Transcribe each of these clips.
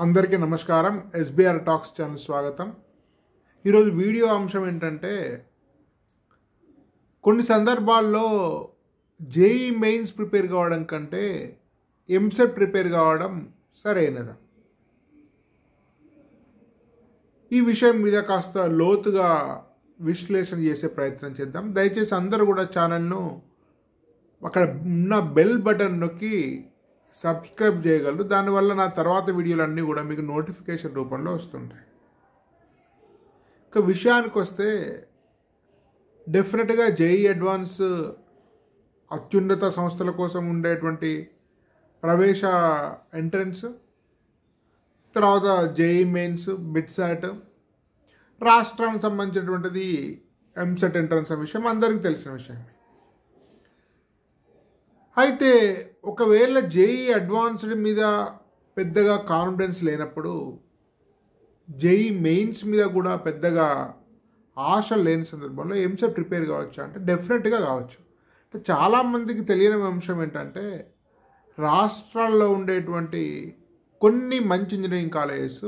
అందరికీ నమస్కారం SBR talks channel స్వాగతం ఈరోజు వీడియో అంశం ఏంటంటే కొన్ని సందర్భాల్లో జేఈ మెయిన్స్ ప్రిపేర్ కావడం కంటే ఎంసెట్ ప్రిపేర్ కావడం సరైనదా ఈ విషయం మీద కాస్త లోతుగా విశ్లేషణ చేసే ప్రయత్నం చేద్దాం దయచేసి అందరూ కూడా ఛానల్ను అక్కడ ఉన్న బెల్ బటన్ నొక్కి సబ్స్క్రైబ్ చేయగలరు దానివల్ల నా తర్వాత వీడియోలు అన్నీ కూడా మీకు నోటిఫికేషన్ రూపంలో వస్తుంటాయి ఇక విషయానికి వస్తే డెఫినెట్గా జేఈ అడ్వాన్స్ అత్యున్నత సంస్థల కోసం ఉండేటువంటి ప్రవేశ ఎంట్రన్స్ తర్వాత జేఈ మెయిన్స్ బిట్సాట్ రాష్ట్రానికి సంబంధించినటువంటిది ఎంసెట్ ఎంట్రన్స్ అనే విషయం అందరికీ తెలిసిన విషయం అయితే ఒకవేళ జేఈ అడ్వాన్స్డ్ మీద పెద్దగా కాన్ఫిడెన్స్ లేనప్పుడు జేఈ మెయిన్స్ మీద కూడా పెద్దగా ఆశ లేని సందర్భంలో ఎంసెట్ ప్రిపేర్ కావచ్చు అంటే డెఫినెట్గా కావచ్చు అంటే చాలామందికి తెలియని అంశం ఏంటంటే రాష్ట్రాల్లో ఉండేటువంటి కొన్ని మంచి ఇంజనీరింగ్ కాలేజెస్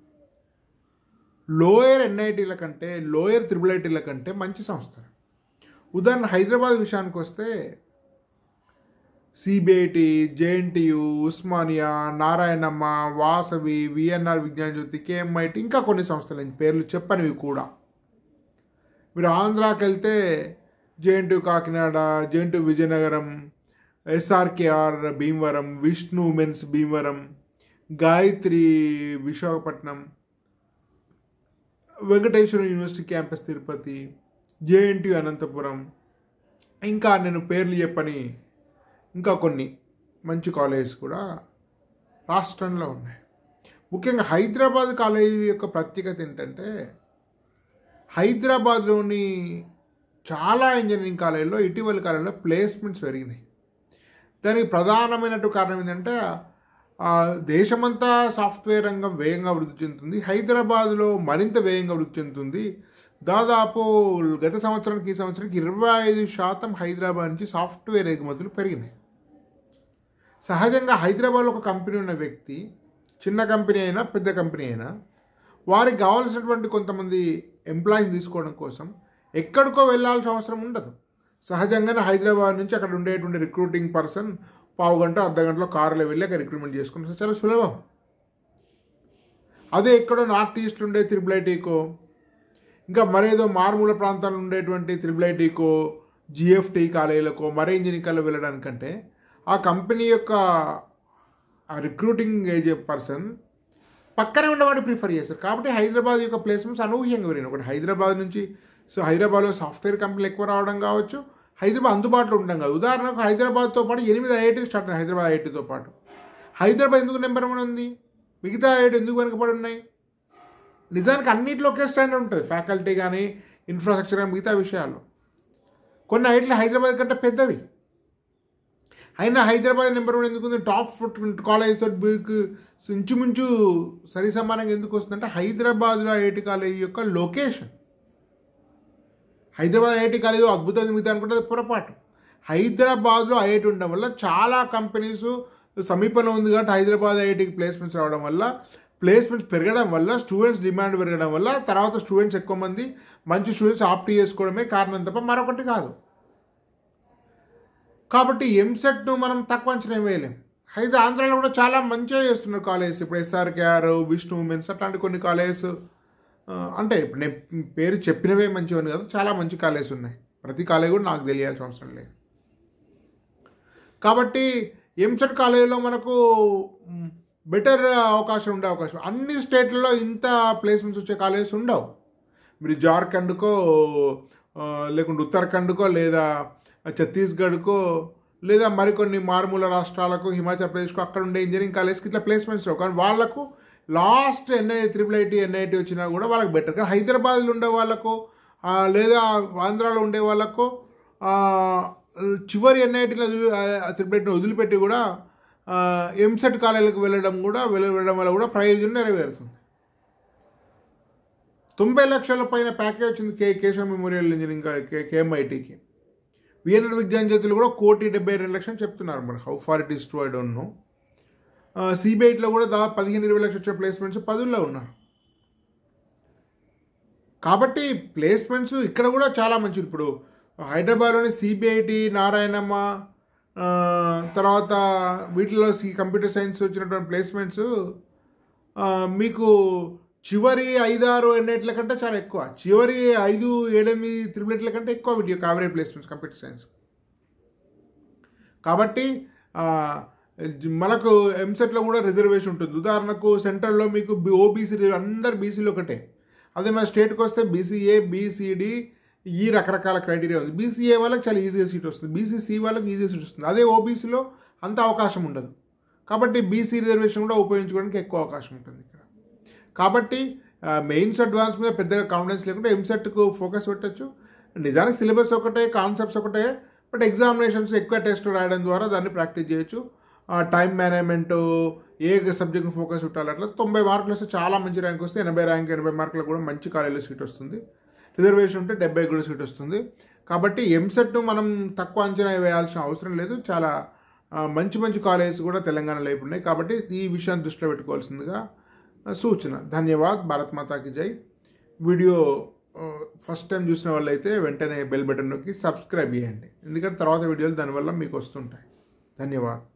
లోయర్ ఎన్ఐటీల కంటే లోయర్ త్రిబుల్ ఐటీల కంటే మంచి సంస్థ ఉదాహరణ హైదరాబాద్ విషయానికి వస్తే CBIT JNTU Osmania Narayanamma Vasavi VNR Vignana Jyothi KMIT ఇంకా కొన్ని సంస్థలు నేను పేర్లు చెప్పనివి కూడా మీరు ఆంధ్రాకి వెళ్తే JNTU Kakinada JNTU Vizianagaram SRKR Bhimavaram Vishnu women's Bhimavaram Gayatri Visakhapatnam Venkateswara university campus Tirupati JNTU Anantapur ఇంకా నేను పేర్లు చెప్పని ఇంకా కొన్ని మంచి కాలేజెస్ కూడా రాష్ట్రంలో ఉన్నాయి ముఖ్యంగా హైదరాబాద్ కాలేజీ యొక్క ప్రత్యేకత ఏంటంటే హైదరాబాద్లోని చాలా ఇంజనీరింగ్ కాలేజీలో ఇటీవల కాలంలో ప్లేస్మెంట్స్ పెరిగినాయి దానికి ప్రధానమైనట్టు కారణం ఏంటంటే దేశమంతా సాఫ్ట్వేర్ రంగం వేగంగా వృద్ధి చెందుతుంది హైదరాబాద్లో మరింత వేగంగా వృద్ధి చెందుతుంది దాదాపు గత సంవత్సరానికి ఈ సంవత్సరానికి ఇరవై ఐదు శాతం హైదరాబాద్ నుంచి సాఫ్ట్వేర్ ఎగుమతులు పెరిగినాయి సహజంగా హైదరాబాద్లో ఒక కంపెనీ ఉన్న వ్యక్తి చిన్న కంపెనీ అయినా పెద్ద కంపెనీ అయినా వారికి కావాల్సినటువంటి కొంతమంది ఎంప్లాయీస్ తీసుకోవడం కోసం ఎక్కడికో వెళ్ళాల్సిన అవసరం ఉండదు సహజంగానే హైదరాబాద్ నుంచి అక్కడ ఉండేటువంటి రిక్రూటింగ్ పర్సన్ పావు గంట అర్ధ గంటలో కారులో వెళ్ళి అక్కడ రిక్రూట్మెంట్ చేసుకుంటే చాలా సులభం అదే ఎక్కడో నార్త్ ఈస్ట్ ఉండే త్రిబుల్ ఐటీకో ఇంకా మరేదో మారుమూల ప్రాంతాల్లో ఉండేటువంటి త్రిబుల్ ఐటీకో జిఎఫ్టీ కాలేజీలకో మరే ఇంజనీరింగ్ కాలేజ్ వెళ్ళడానికంటే ఆ కంపెనీ యొక్క ఆ రిక్రూటింగ్ ఏజ్ పర్సన్ పక్కనే ఉన్నవాడు ప్రిఫర్ చేస్తారు కాబట్టి హైదరాబాద్ యొక్క ప్లేస్మెంట్స్ అనూహ్యంగా పెరిగినాయి ఒకటి హైదరాబాద్ నుంచి సో హైదరాబాద్లో సాఫ్ట్వేర్ కంపెనీలు ఎక్కువ రావడం కావచ్చు హైదరాబాద్ అందుబాటులో ఉండడం కాదు ఉదాహరణకు హైదరాబాద్తో పాటు ఎనిమిది ఐఐటీ స్టార్ట్ అయ్యాయి హైదరాబాద్ ఐఐటీతో పాటు హైదరాబాద్ ఎందుకు నెంబర్ వన్ ఉంది మిగతా ఐఐటీ ఎందుకు వెనుకబడి ఉన్నాయి నిజానికి అన్నింటిలో ఒకే స్టాండర్డ్ ఉంటుంది ఫ్యాకల్టీ కానీ ఇన్ఫ్రాస్ట్రక్చర్ కానీ మిగతా విషయాలు కొన్ని ఐటీలు హైదరాబాద్ కంటే పెద్దవి అయినా హైదరాబాద్ నెంబర్ వన్ ఎందుకు టాప్ కాలేజ్ తోటి ఇంచుమించు సరి సమానంగా ఎందుకు వస్తుందంటే హైదరాబాద్లో ఐఐటి కాలేజ్ యొక్క లొకేషన్ హైదరాబాద్ ఐఐటి కాలేజ్ అద్భుతంగా మిగతా అనుకుంటే పొరపాటు హైదరాబాద్లో ఐఐటి ఉండడం వల్ల చాలా కంపెనీస్ సమీపంలో ఉంది కాబట్టి హైదరాబాద్ ఐఐటికి ప్లేస్మెంట్స్ రావడం వల్ల ప్లేస్మెంట్స్ పెరగడం వల్ల స్టూడెంట్స్ డిమాండ్ పెరగడం వల్ల తర్వాత స్టూడెంట్స్ ఎక్కువ మంది మంచి స్టూడెంట్స్ ఆప్ట్ చేసుకోవడమే కారణం తప్ప మరొకటి కాదు కాబట్టి ఎంసెట్ను మనం తక్కువ అంచనా వేయలేం అయితే ఆంధ్రాలో కూడా చాలా మంచిగా చేస్తున్నారు కాలేజెస్ ఇప్పుడు ఎస్ఆర్కేఆర్ విష్ణు ఉమెన్స్ అట్లాంటి కొన్ని కాలేజెస్ అంటే ఇప్పుడు నేను పేరు చెప్పినవే మంచివని కాదు చాలా మంచి కాలేజెస్ ఉన్నాయి ప్రతి కాలేజ్ కూడా నాకు తెలియాల్సిన అవసరం లేదు కాబట్టి ఎంసెట్ కాలేజీలో మనకు బెటర్ అవకాశం ఉండే అవకాశం అన్ని స్టేట్లలో ఇంత ప్లేస్మెంట్స్ వచ్చే కాలేజెస్ ఉండవు మీరు జార్ఖండ్కో లేకుంటే ఉత్తరాఖండ్కో లేదా ఛత్తీస్గఢ్కో లేదా మరికొన్ని మారుమూల రాష్ట్రాలకు హిమాచల్ ప్రదేశ్కు అక్కడ ఉండే ఇంజనీరింగ్ కాలేజ్కి ఇట్లా ప్లేస్మెంట్స్ కానీ వాళ్ళకు last NI triple IT NIT వచ్చినా కూడా వాళ్ళకి బెటర్ కానీ హైదరాబాద్లో ఉండే వాళ్ళకు లేదా ఆంధ్రాలో ఉండే వాళ్ళకు చివరి ఎన్ఐటీలో వదిలి త్రిపుల్ ఐటీని వదిలిపెట్టి కూడా ఎంసెట్ కాలేజీలకు వెళ్ళడం కూడా వెళ్ళడం వల్ల కూడా ప్రయోజనం నెరవేరుతుంది తొంభై లక్షల పైన ప్యాకేజ్ వచ్చింది K Keshava memorial engineering K కేఎంఐటీకి విఎన్ఆర్ విజ్ఞాన జ్యోతులు కూడా కోటి డెబ్బై రెండు లక్షలు చెప్తున్నారు మరి how far it is to I don't know సిబిఐట్లో కూడా దాదాపు పదిహేను ఇరవై లక్షలు వచ్చే ప్లేస్మెంట్స్ పదుల్లో ఉన్నారు కాబట్టి ప్లేస్మెంట్స్ ఇక్కడ కూడా చాలా మంచిది ఇప్పుడు హైదరాబాద్లోని సిబిఐటి నారాయణమ్మ ఆ, తర్వాత వీటిలో సి కంప్యూటర్ సైన్స్ వచ్చినటువంటి ప్లేస్మెంట్స్ ఆ, మీకు చివరి ఐదారు ఎన్నిట్ల కంటే చాలా ఎక్కువ చివరి ఐదు ఏడెనిమిది త్రిబులెట్ల కంటే ఎక్కువ వీటి యొక్క యావరేజ్ ప్లేస్మెంట్స్ కంప్యూటర్ సైన్స్ కాబట్టి ఆ, మనకు ఎంసెట్లో కూడా రిజర్వేషన్ ఉంటుంది ఉదాహరణకు సెంట్రల్లో మీకు ఓబీసీ అందరు బీసీలు ఒకటే అదే మన స్టేట్కి వస్తే బీసీఏ బీసీడి ఈ రకరకాల క్రైటీరియా ఉంది బీసీఏ వాళ్ళకి చాలా ఈజీగా సీట్ వస్తుంది బీసీసీ వాళ్ళకి ఈజీగా సీట్ వస్తుంది అదే ఓబీసీలో అంత అవకాశం ఉండదు కాబట్టి బీసీ రిజర్వేషన్ కూడా ఉపయోగించుకోవడానికి ఎక్కువ అవకాశం ఉంటుంది ఇక్కడ కాబట్టి మెయిన్స్ అడ్వాన్స్ మీద పెద్దగా కాన్ఫిడెన్స్ లేకుండా ఎంసెట్కు ఫోకస్ పెట్టచ్చు నిజానికి సిలబస్ ఒకటే కాన్సెప్ట్స్ ఒకటే బట్ ఎగ్జామినేషన్స్ ఎక్కువ టెస్ట్ రాయడం ద్వారా దాన్ని ప్రాక్టీస్ చేయొచ్చు టైం మేనేజ్మెంట్ ఏ సబ్జెక్ట్ ఫోకస్ పెట్టాలి అట్లా తొంభై మార్కులు వస్తే చాలా మంచి ర్యాంక్ వస్తే ఎనభై ర్యాంక్ ఎనభై మార్కులకు కూడా మంచి కాలేజీలో సీట్ వస్తుంది రిజర్వేషన్ ఉంటే డెబ్బై కూడా సీట్ వస్తుంది కాబట్టి ఎంసెట్ మనం తక్కువ అంచనా వేయాల్సిన అవసరం లేదు చాలా ఆ, మంచి మంచి కాలేజెస్ కూడా తెలంగాణలో ఇప్పుడు ఉన్నాయి కాబట్టి ఈ విషయాన్ని దృష్టిలో పెట్టుకోవాల్సిందిగా ఆ, సూచన ధన్యవాద్ భారత్ మాతాకి జై వీడియో ఆ, ఫస్ట్ టైం చూసిన వాళ్ళైతే వెంటనే బెల్ బటన్ నొక్కి సబ్స్క్రైబ్ చేయండి ఎందుకంటే తర్వాత వీడియోలు దానివల్ల మీకు వస్తుంటాయి ధన్యవాద్